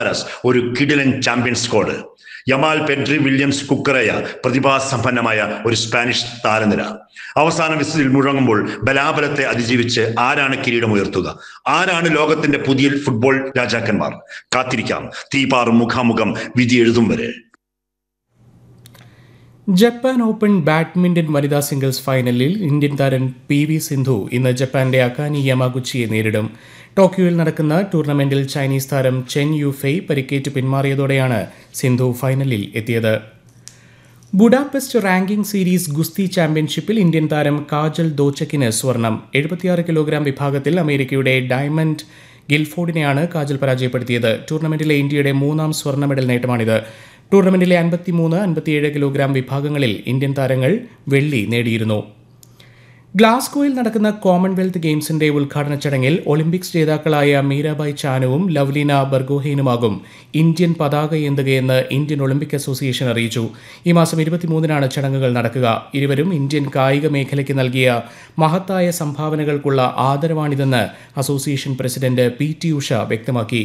ഒരു കിടിലൻ champion squad Yamal Pedri Williams Cucurella പ്രതിഭാസമ്പന്നമായ ഒരു സ്പാനിഷ് താരനിര അവസാന വിസിൽ മുഴങ്ങുമ്പോൾ ബലാബലത്തെ അതിജീവിച്ച് ആരാണ് കിരീടമുയർത്തുക ആരാണ് ലോകത്തിന്റെ പുതിയ ഫുട്ബോൾ രാജാക്കന്മാർ കാത്തിരിക്കാം തീപാറും മുഖാമുഖം വിധി എഴുതും വരെ ജപ്പാൻ ഓപ്പൺ ബാഡ്മിന്റൺ വനിതാ സിംഗിൾസ് ഫൈനലിൽ ഇന്ത്യൻ താരം പി വി സിന്ധു ഇന്ന് ജപ്പാന്റെ അക്കാനി യമാഗുച്ചിയെ നേരിടും ടോക്കിയോയിൽ നടക്കുന്ന ടൂർണമെന്റിൽ ചൈനീസ് താരം ചെൻ യുഫെയ് പരിക്കേറ്റ് പിന്മാറിയതോടെയാണ് സിന്ധു ഫൈനലിൽ എത്തിയത് ബുഡാപെസ്റ്റ് റാങ്കിംഗ് സീരീസ് ഗുസ്തി ചാമ്പ്യൻഷിപ്പിൽ ഇന്ത്യൻ താരം കാജൽ ദോച്ചക്കിന് സ്വർണം എഴുപത്തിയാറ് കിലോഗ്രാം വിഭാഗത്തിൽ അമേരിക്കയുടെ ഡയമണ്ട് ഗിൽഫോർഡിനെയാണ് കാജൽ പരാജയപ്പെടുത്തിയത് ടൂർണമെന്റിലെ ഇന്ത്യയുടെ മൂന്നാം സ്വർണ്ണ മെഡൽ നേട്ടമാണിത് ടൂർണമെന്റിലെ അൻപത്തിമൂന്ന് അൻപത്തിയേഴ് കിലോഗ്രാം വിഭാഗങ്ങളിൽ ഇന്ത്യൻ താരങ്ങൾ വെള്ളി നേടിയിരുന്നു ഗ്ലാസ്ഗോയിൽ നടക്കുന്ന കോമൺവെൽത്ത് ഗെയിംസിന്റെ ഉദ്ഘാടന ചടങ്ങിൽ ഒളിമ്പിക്സ് ജേതാക്കളായ മീരാബായ് ചാനുവും ലവ്ലീന ബർഗോഹെയിനുമാകും ഇന്ത്യൻ പതാക ഏന്തുകയെന്ന് ഇന്ത്യൻ ഒളിമ്പിക് അസോസിയേഷൻ അറിയിച്ചു ഈ മാസം ഇരുപത്തിമൂന്നിനാണ് ചടങ്ങുകൾ നടക്കുക ഇരുവരും ഇന്ത്യൻ കായിക മേഖലയ്ക്ക് നൽകിയ മഹത്തായ സംഭാവനകൾക്കുള്ള ആദരവാണിതെന്ന് association president P T Usha വ്യക്തമാക്കി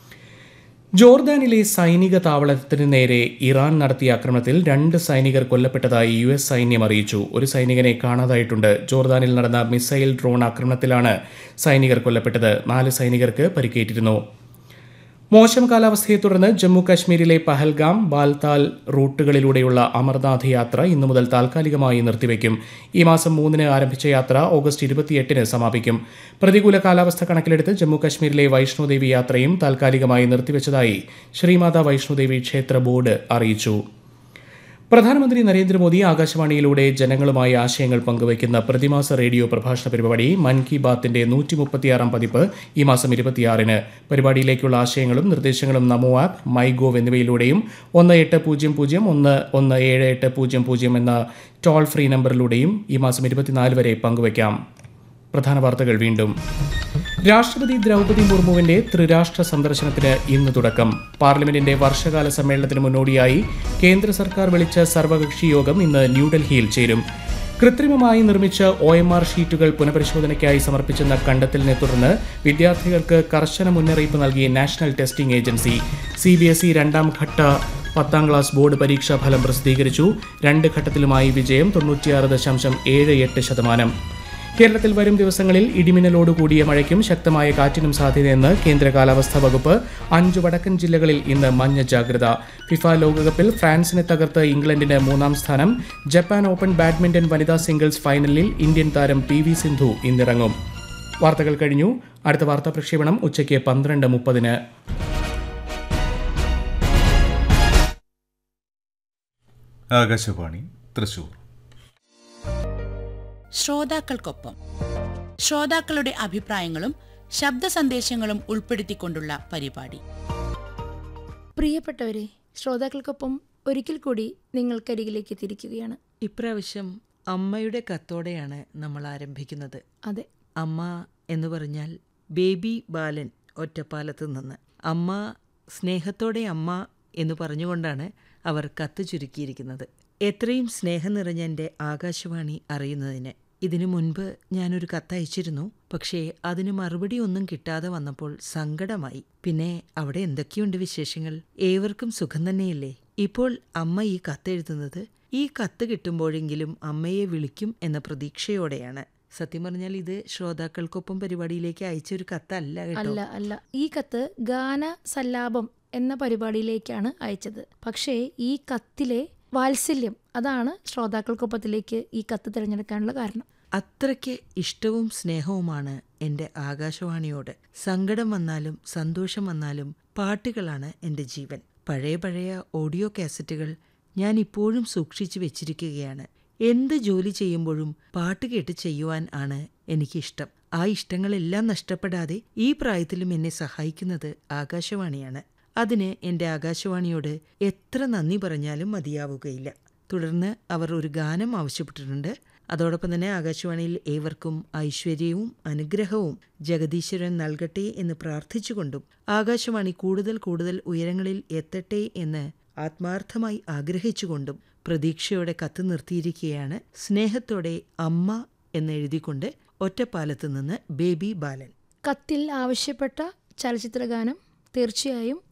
ജോർദാനിലെ സൈനിക താവളത്തിന് നേരെ ഇറാൻ നടത്തിയ ആക്രമണത്തിൽ രണ്ട് സൈനികർ കൊല്ലപ്പെട്ടതായി യു എസ് സൈന്യം അറിയിച്ചു ഒരു സൈനികനെ കാണാതായിട്ടുണ്ട് ജോർദാനിൽ നടന്ന മിസൈൽ ഡ്രോൺ ആക്രമണത്തിലാണ് സൈനികർ കൊല്ലപ്പെട്ടത് നാല് സൈനികർക്ക് പരിക്കേറ്റിരുന്നു മോശം കാലാവസ്ഥയെ തുടർന്ന് ജമ്മു കാശ്മീരിലെ പഹൽഗാം ബാൽതാൽ റൂട്ടുകളിലൂടെയുള്ള അമർനാഥ് യാത്ര ഇന്നു മുതൽ താൽക്കാലികമായി നിർത്തിവെക്കും ഈ മാസം മൂന്നിന് ആരംഭിച്ച യാത്ര ഓഗസ്റ്റ് ഇരുപത്തിയെട്ടിന് സമാപിക്കും പ്രതികൂല കാലാവസ്ഥ കണക്കിലെടുത്ത് ജമ്മു കാശ്മീരിലെ വൈഷ്ണോദേവി യാത്രയും താൽക്കാലികമായി നിർത്തിവെച്ചതായി ശ്രീമാതാ വൈഷ്ണോദേവി ക്ഷേത്ര ബോർഡ് അറിയിച്ചു പ്രധാനമന്ത്രി നരേന്ദ്രമോദി ആകാശവാണിയിലൂടെ ജനങ്ങളുമായി ആശയങ്ങൾ പങ്കുവയ്ക്കുന്ന പ്രതിമാസ റേഡിയോ പ്രഭാഷണ പരിപാടി മൻ കി ബാത്തിന്റെ നൂറ്റി മുപ്പത്തിയാറാം പതിപ്പ് ഈ മാസം ഇരുപത്തിയാറിന് പരിപാടിയിലേക്കുള്ള ആശയങ്ങളും നിർദ്ദേശങ്ങളും നമോ ആപ്പ് മൈ ഗോവ് എന്നിവയിലൂടെയും ഒന്ന് എട്ട് പൂജ്യം പൂജ്യം ഒന്ന് ഒന്ന് ഏഴ് എട്ട് പൂജ്യം പൂജ്യം എന്ന ടോൾ ഫ്രീ നമ്പറിലൂടെയും ഈ മാസം ഇരുപത്തിനാല് വരെ പങ്കുവയ്ക്കാം പ്രധാന വാർത്തകൾ വീണ്ടും രാഷ്ട്രപതി ദ്രൗപദി മുർമുവിന്റെ ത്രിരാഷ്ട്ര സന്ദർശനത്തിന് ഇന്ന് തുടക്കം പാർലമെന്റിന്റെ വർഷകാല സമ്മേളനത്തിന് മുന്നോടിയായി കേന്ദ്ര സർക്കാർ വിളിച്ച സർവകക്ഷി യോഗം ഇന്ന് ന്യൂഡൽഹിയിൽ ചേരും കൃത്രിമമായി നിർമ്മിച്ച ഒ എം ആർ ഷീറ്റുകൾ പുനഃപരിശോധനയ്ക്കായി സമർപ്പിച്ചെന്ന കണ്ടെത്തലിനെ തുടർന്ന് വിദ്യാർത്ഥികൾക്ക് കർശന മുന്നറിയിപ്പ് നൽകി national testing agency C B S E രണ്ടാം ഘട്ട പത്താം ക്ലാസ് ബോർഡ് പരീക്ഷാ ഫലം പ്രസിദ്ധീകരിച്ചു രണ്ട് ഘട്ടത്തിലുമായി വിജയം തൊണ്ണൂറ്റിയാറ് ദശാംശം ഏഴ് എട്ട് ശതമാനം കേരളത്തിൽ വരും ദിവസങ്ങളിൽ ഇടിമിന്നലോടുകൂടിയ മഴയ്ക്കും ശക്തമായ കാറ്റിനും സാധ്യതയെന്ന് കേന്ദ്ര കാലാവസ്ഥാ വകുപ്പ് അഞ്ചു വടക്കൻ ജില്ലകളിൽ ഇന്ന് മഞ്ഞ ജാഗ്രത ഫിഫ ലോകകപ്പിൽ ഫ്രാൻസിനെ തകർത്ത് ഇംഗ്ലണ്ടിന് മൂന്നാം സ്ഥാനം ജപ്പാൻ ഓപ്പൺ ബാഡ്മിന്റൺ വനിതാ സിംഗിൾസ് ഫൈനലിൽ ഇന്ത്യൻ താരം പി വി സിന്ധു ഇന്നിറങ്ങും വാർത്തകൾ കഴിഞ്ഞു അടുത്ത വാർത്താ പ്രക്ഷേപണം ഉച്ചയ്ക്ക് പന്ത്രണ്ട് മുപ്പതിന് ആകാശവാണി തൃശൂർ ശ്രോതാക്കൾക്കൊപ്പം ശ്രോതാക്കളുടെ അഭിപ്രായങ്ങളും ശബ്ദ സന്ദേശങ്ങളും ഉൾപ്പെടുത്തിക്കൊണ്ടുള്ള പരിപാടി പ്രിയപ്പെട്ടവരെ ശ്രോതാക്കൾക്കൊപ്പം ഒരിക്കൽ കൂടി നിങ്ങൾക്കരികിലേക്ക് എത്തിയിരിക്കുകയാണ് ഇപ്രാവശ്യം അമ്മയുടെ കത്തോടെയാണ് നമ്മൾ ആരംഭിക്കുന്നത് അതെ അമ്മ എന്ന് പറഞ്ഞാൽ ബേബി ബാലൻ ഒറ്റപ്പാലത്ത് നിന്ന് അമ്മ സ്നേഹത്തോടെ അമ്മ എന്ന് പറഞ്ഞുകൊണ്ടാണ് അവർ കത്ത് ചുരുക്കിയിരിക്കുന്നത് എത്രയും സ്നേഹം നിറഞ്ഞ എൻ്റെ ആകാശവാണി അറിയുന്നതിന് ഇതിനു മുൻപ് ഞാനൊരു കത്തയച്ചിരുന്നു പക്ഷേ അതിന് മറുപടി ഒന്നും കിട്ടാതെ വന്നപ്പോൾ സങ്കടമായി പിന്നെ അവിടെ എന്തൊക്കെയുണ്ട് വിശേഷങ്ങൾ ഏവർക്കും സുഖം തന്നെയല്ലേ ഇപ്പോൾ അമ്മ ഈ കത്തെഴുതുന്നത് ഈ കത്ത് കിട്ടുമ്പോഴെങ്കിലും അമ്മയെ വിളിക്കും എന്ന പ്രതീക്ഷയോടെയാണ് സത്യം പറഞ്ഞാൽ ഇത് ശ്രോതാക്കൾക്കൊപ്പം പരിപാടിയിലേക്ക് അയച്ചൊരു കത്തല്ല കേട്ടോ അല്ല അല്ല ഈ കത്ത് ഗാന സല്ലാപം എന്ന പരിപാടിയിലേക്കാണ് അയച്ചത് പക്ഷേ ഈ കത്തിലെ വാത്സല്യം അതാണ് ശ്രോതാക്കൾക്കൊപ്പത്തിലേക്ക് ഈ കത്ത് തിരഞ്ഞെടുക്കാനുള്ള കാരണം അത്രയ്ക്ക് ഇഷ്ടവും സ്നേഹവുമാണ് എൻ്റെ ആകാശവാണിയോട് സങ്കടം വന്നാലും സന്തോഷം വന്നാലും പാട്ടുകളാണ് എൻ്റെ ജീവൻ പഴയ പഴയ ഓഡിയോ കാസറ്റുകൾ ഞാൻ ഇപ്പോഴും സൂക്ഷിച്ചു വെച്ചിരിക്കുകയാണ് എന്ത് ജോലി ചെയ്യുമ്പോഴും പാട്ട് കേട്ട് ചെയ്യുവാൻ ആണ് എനിക്കിഷ്ടം ആ ഇഷ്ടങ്ങളെല്ലാം നഷ്ടപ്പെടാതെ ഈ പ്രായത്തിലും എന്നെ സഹായിക്കുന്നത് ആകാശവാണിയാണ് അതിന് എൻ്റെ ആകാശവാണിയോട് എത്ര നന്ദി പറഞ്ഞാലും മതിയാവുകയില്ല തുടർന്ന് അവർ ഒരു ഗാനം ആവശ്യപ്പെട്ടിട്ടുണ്ട് അതോടൊപ്പം തന്നെ ആകാശവാണിയിൽ ഏവർക്കും ഐശ്വര്യവും അനുഗ്രഹവും ജഗദീശ്വരൻ നൽകട്ടെ എന്ന് പ്രാർത്ഥിച്ചുകൊണ്ടും ആകാശവാണി കൂടുതൽ കൂടുതൽ ഉയരങ്ങളിൽ എത്തട്ടെ എന്ന് ആത്മാർത്ഥമായി ആഗ്രഹിച്ചുകൊണ്ടും പ്രതീക്ഷയോടെ കത്ത് നിർത്തിയിരിക്കുകയാണ് സ്നേഹത്തോടെ അമ്മ എന്നെഴുതിക്കൊണ്ട് ഒറ്റപ്പാലത്ത് നിന്ന് ബേബി ബാലൻ കത്തിൽ ആവശ്യപ്പെട്ട ചലച്ചിത്രഗാനം തീർച്ചയായും